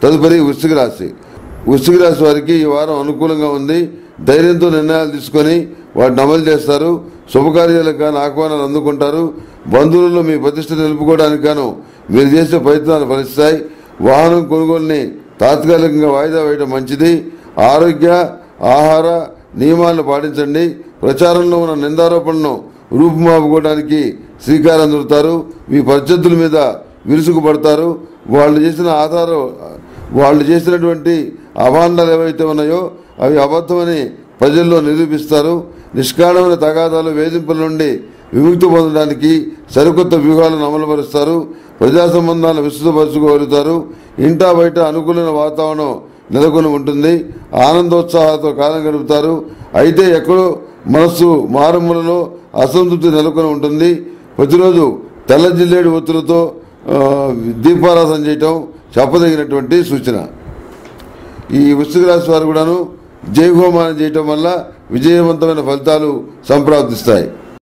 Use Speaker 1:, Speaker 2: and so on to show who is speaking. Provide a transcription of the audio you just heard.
Speaker 1: తదుపరి వృశ్చిక రాశి వృశ్చిక రాశి వారికి ఈ వారం అనుకూలంగా ఉంది ధైర్యంతో నిర్ణయాలు తీసుకొని వాటిని అమలు చేస్తారు శుభకార్యాలకు గాను ఆహ్వానాలు అందుకుంటారు బంధువులలో మీ ప్రతిష్ట నిలుపుకోవడానికి గాను మీరు చేసే ప్రయత్నాలు ఫలిస్తాయి వాహనం కొనుగోలుని తాత్కాలికంగా వాయిదా వేయడం మంచిది ఆరోగ్య ఆహార నియమాలను పాటించండి ప్రచారంలో ఉన్న నిందారోపణను రూపుమాపుకోవడానికి శ్రీకారం చుడతారు మీ ప్రత్యర్థుల మీద విరుసుకుపడతారు వాళ్ళు చేసిన ఆధారం వాళ్ళు చేసినటువంటి అభాండాలు ఏవైతే ఉన్నాయో అవి అబద్ధమని ప్రజల్లో నిరూపిస్తారు నిష్కారణమైన తగాదాలు వేధింపుల నుండి విముక్తి పొందడానికి సరికొత్త వ్యూహాలను అమలుపరుస్తారు ప్రజా సంబంధాలను విస్తృతపరచుకోగలుగుతారు ఇంటా బయట అనుకూలమైన వాతావరణం నెలకొని ఉంటుంది ఆనందోత్సాహాలతో కాలం గడుపుతారు అయితే ఎక్కడో మనస్సు మారుమూలలో అసంతృప్తి నెలకొని ఉంటుంది ప్రతిరోజు తెల్ల జిల్లేడు ఒత్తులతో ఆ, దీపారాధన చేయటం చెప్పదగినటువంటి సూచన ఈ వృశ్చిక రాశి వారు కూడాను జయహోమానం చేయటం వల్ల విజయవంతమైన ఫలితాలు సంప్రాప్తిస్తాయి